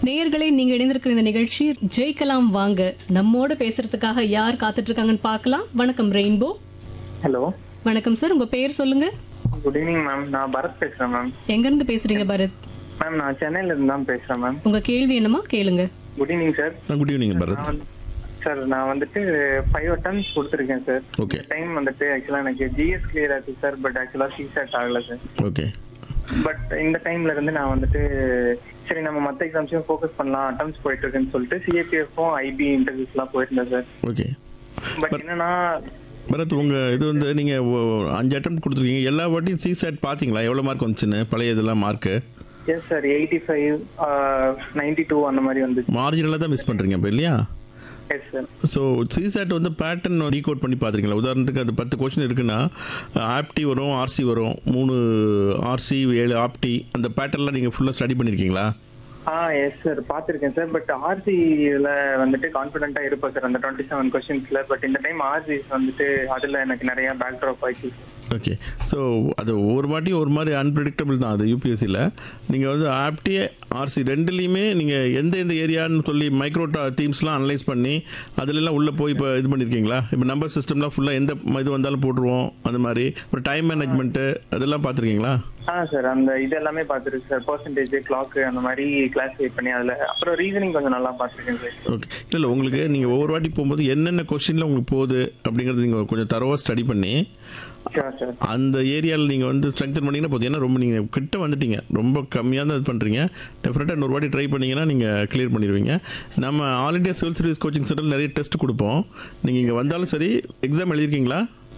நேயர்களே நீங்க இணைந்திருக்கிற இந்த நிகழ்ச்சி ஜெயிக்கலாம் வாங்க நம்மோட பேசுறதுக்காக யார் காத்துட்டு இருக்காங்கன்னு பார்க்கலாம் வணக்கம் ரெயின்போ ஹலோ வணக்கம் சார் உங்க பேர் சொல்லுங்க குட் ஈவினிங் மேம் நான் பரத் பேசுறேன் மேம் எங்க இருந்து பேசுறீங்க பரத் மேம் நான் சென்னையில இருந்து தான் பேசுறேன் மேம் உங்க கேள்வி என்னமா கேளுங்க good evening sir good evening Bharath நான் வந்து சார் நான் வந்துட்டு ஃபைவ் அட்டம்ஸ் கொடுத்துருக்கேன் சார் ஓகே டைம் வந்துட்டு ஆக்சுவலா எனக்கு ஜிஎஸ் கிளியர் ஆச்சு சார் பட் ஆக்சுவலா சிசெட் ஆகல சார் ஓகே பட் இந்த டைம்ல இருந்து நான் வந்துட்டு சரி நம்ம மத்த எக்ஸாம்ஸையும் ஃபோக்கஸ் பண்ணலாம் அட்டம்ஸ் போயிட்டு இருக்குன்னு சொல்லிட்டு சிஏபிஎஃப்பும் ஐபி இன்டர்வியூஸ் எல்லாம் போயிருந்தேன் சார் ஓகே பட் என்னன்னா பரத் உங்கள் இது வந்து நீங்கள் அஞ்சு அட்டம் கொடுத்துருக்கீங்க எல்லா வாட்டியும் சிசேட் பார்த்தீங்களா எவ்வளோ மார்க் வந்துச்சுன்னு பழைய இதெல்லாம் mark yes sir eighty five ninety two அந்த மாதிரி வந்துச்சு மார்ஜினலாக தான் மிஸ் பண்ணுறீங்க இப்போ இல்லையா எஸ் சார் ஸோ சிசேட் வந்து பேட்டர்ன் ரீகோட் பண்ணி பார்த்துருக்கீங்களா உதாரணத்துக்கு அது பத்து கொஷின் இருக்குன்னா ஆப்டி வரும் ஆர்சி வரும் மூணு ஆர்சி ஏழு ஆப்டி அந்த பேட்டர்ன்லாம் நீங்கள் ஃபுல்லாக ஸ்டடி பண்ணியிருக்கீங்களா ஆ எஸ் சார் பார்த்துருக்கேன் சார் பட் ஆர்சியில் வந்துட்டு கான்ஃபிடென்ட்டா இருப்பேன் சார் அந்த டுவெண்ட்டி செவன் கொஸ்டின்ஸ்ல பட் இந்த டைம் ஆர்சி வந்துட்டு அதுல எனக்கு நிறைய பேக் ட்ராப் ஆயிடுச்சு ஓகே ஸோ அது ஒவ்வொரு வாட்டியும் ஒரு மாதிரி அன்பிரடிக்டபிள் தான் அது யூபிஎஸ்சியில் நீங்கள் வந்து ஆப்டி ஆர்சி ரெண்டுலேயுமே நீங்கள் எந்த எந்த ஏரியான்னு சொல்லி மைக்ரோ தீம்ஸ்லாம் அனலைஸ் பண்ணி அதுலலாம் உள்ளே போய் இப்போ இது பண்ணியிருக்கீங்களா இப்போ நம்பர் சிஸ்டம்லாம் ஃபுல்லாக எந்த இது வந்தாலும் போட்டுருவோம் அந்த மாதிரி ஒரு டைம் மேனேஜ்மெண்ட்டு அதெல்லாம் பார்த்துருக்கீங்களா ஆ சார் அந்த இது எல்லாமே பார்த்துருக்கு சார் பர்சன்டேஜ் கிளாக் அந்த மாதிரி கிளாஸிஃபை பண்ணி அதுல அப்புறம் ரீசனிங் கொஞ்சம் நல்லா பார்த்துருக்கேன் சார் ஓகே இல்லை இல்லை உங்களுக்கு நீங்கள் ஒவ்வொரு வாட்டி போகும்போது என்னென்ன கொஷினில் உங்களுக்கு போகுது அப்படிங்கிறது நீங்கள் கொஞ்சம் தரவாக ஸ்டடி பண்ணி ஷியோர் சார் அந்த ஏரியாவில் நீங்கள் வந்து ஸ்ட்ரெங்தன் பண்ணிங்கன்னா போதும் ஏன்னா ரொம்ப நீங்கள் கிட்ட வந்துட்டீங்க ரொம்ப கம்மியாக தான் இது பண்ணுறீங்க டெஃபினட்டாக இன்னொரு வாட்டி ட்ரை பண்ணீங்கன்னா நீங்கள் கிளியர் பண்ணிடுவீங்க நம்ம all India civil service coaching சென்டரில் நிறைய டெஸ்ட் கொடுப்போம் நீங்கள் இங்கே வந்தாலும் சரி எக்ஸாம் எழுதியிருக்கீங்களா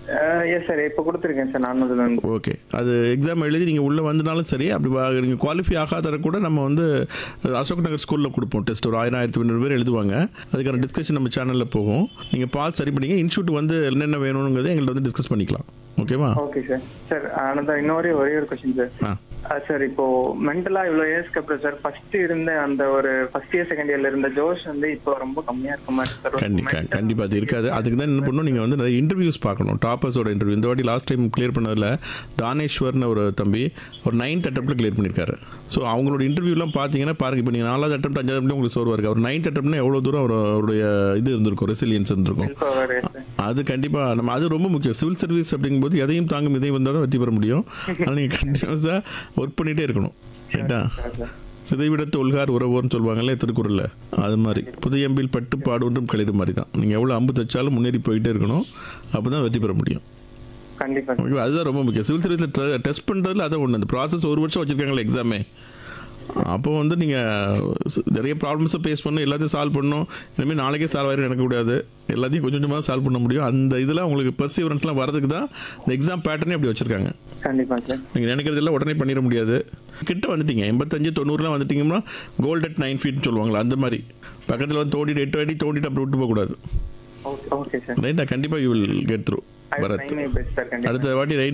எஸ் சார் இப்போ கொடுத்துருக்கேன் சார் நான் அதுல இருந்து ஓகே அது எக்ஸாம் எழுதி நீங்கள் உள்ளே வந்தனாலும் சரி அப்படி நீங்கள் குவாலிஃபை ஆகாதவரை கூட நம்ம வந்து அசோக் நகர் ஸ்கூலில் கொடுப்போம் டெஸ்ட் ஒரு ஆயிரம் ஆயிரத்தி ஐநூறு பேர் எழுதுவாங்க அதுக்கான டிஸ்கஷன் நம்ம சேனலில் போகும் நீங்கள் பார்த்து சரி பண்ணிங்க இன்ஸ்டியூட் வந்து என்னென்ன வேணுங்கிறத எங்கள்ட்ட வந்து டிஸ்கஸ் பண்ணிக்கலாம் ஓகேவா ஓகே சார் சார் ஆனதா இன்னொரு ஒரே ஒரு கொஸ்டின் சார் ஆ சார் இப்போ மென்டலா இவ்வளவு இயர்ஸ்க்கு அப்புறம் சார் ஃபர்ஸ்ட் இருந்த அந்த ஒரு ஃபர்ஸ்ட் இயர் செகண்ட் இயர்ல இருந்த ஜோஷ் வந்து இப்போ ரொம்ப கம்மியா இருக்க மாதிரி சார் கண்டிப்பா கண்டிப்பா அது இருக்காது அதுக்கு தான் என்ன பண்ணணும் நீங்கள் வந்து நிறைய இன்டர்வியூஸ் பார்க்கணும் டாப்பர்ஸோட இன்டர்வியூ இந்த வாட்டி லாஸ்ட் டைம் கிளியர் பண்ணதில் தானேஸ்வர்னு ஒரு தம்பி ஒரு நைன்த் அட்டம்ப்ட்டில் கிளியர் பண்ணியிருக்காரு ஸோ அவங்களோட இன்டர்வியூலாம் பார்த்தீங்கன்னா பாருங்க இப்போ நீங்கள் நாலாவது அட்டம் அஞ்சாவது attempt உங்களுக்கு சோர்வாக இருக்கு அவர் நைன்த் அட்டம்ப்ட்னா எவ்வளோ தூரம் அவர் அவருடைய இது இருந்திருக்கும் ரெசிலியன்ஸ் இருந்திருக்கும் அது கண்டிப்பாக நம்ம அது ரொம்ப முக்கியம் சிவில் சர்வீஸ் அப்படிங்கும்போது எதையும் தாங்கும் இதையும் வந்தால் தான் வெற்றி பெற முடியும் அதனால் நீங்கள் கண்டினியூஸாக ஒர்க் பண்ணிகிட்டே இருக்கணும் ரைட்டா சிதைவிடத்து உள்கார் உறவோர்னு சொல்லுவாங்கல்ல திருக்குறளில் அது மாதிரி புதையம்பில் பட்டு பாடுன்றும் கழிது மாதிரி தான் நீங்கள் எவ்வளோ அம்பு தைச்சாலும் முன்னேறி போயிட்டே இருக்கணும் அப்போ தான் வெற்றி பெற முடியும் கண்டிப்பா சார் ஓகே அதுதான் ரொம்ப முக்கியம் சிவில் சர்வீஸில் டெஸ்ட் பண்ணுறதுல அதை ஒன்று அந்த ப்ராசஸ் ஒரு வருஷம் வச்சுருக்காங்களே எக்ஸாமே அப்போ வந்து நீங்கள் நிறைய ப்ராப்ளம்ஸை ஃபேஸ் பண்ணணும் எல்லாத்தையும் சால்வ் பண்ணணும் இனிமேல் நாளைக்கே சால்வ் ஆகிடும் நடக்கக்கூடாது எல்லாத்தையும் கொஞ்சம் கொஞ்சமாக சால்வ் பண்ண முடியும் அந்த இதில் உங்களுக்கு பெர்சிவரன்ஸ்லாம் வரதுக்கு தான் இந்த எக்ஸாம் பேட்டர்னே அப்படி வச்சுருக்காங்க கண்டிப்பா சார் நீங்கள் நினைக்கிறதெல்லாம் உடனே பண்ணிட முடியாது கிட்ட வந்துட்டீங்க எண்பத்தஞ்சு தொண்ணூறுலாம் வந்துட்டீங்கன்னா கோல்ட் அட் நைன் ஃபீட்னு சொல்லுவாங்களா அந்த மாதிரி பக்கத்தில் வந்து தோண்டிட்டு எட்டு அடி தோண்டிட்டு அப்படி விட்டு போகக்கூடாது ஓகே ஓகே சார் ரைட்டா கண்டிப்பாக you will get through I Bharath try my best sir கண்டிப்பா அடுத்த வாட்டி ரைட்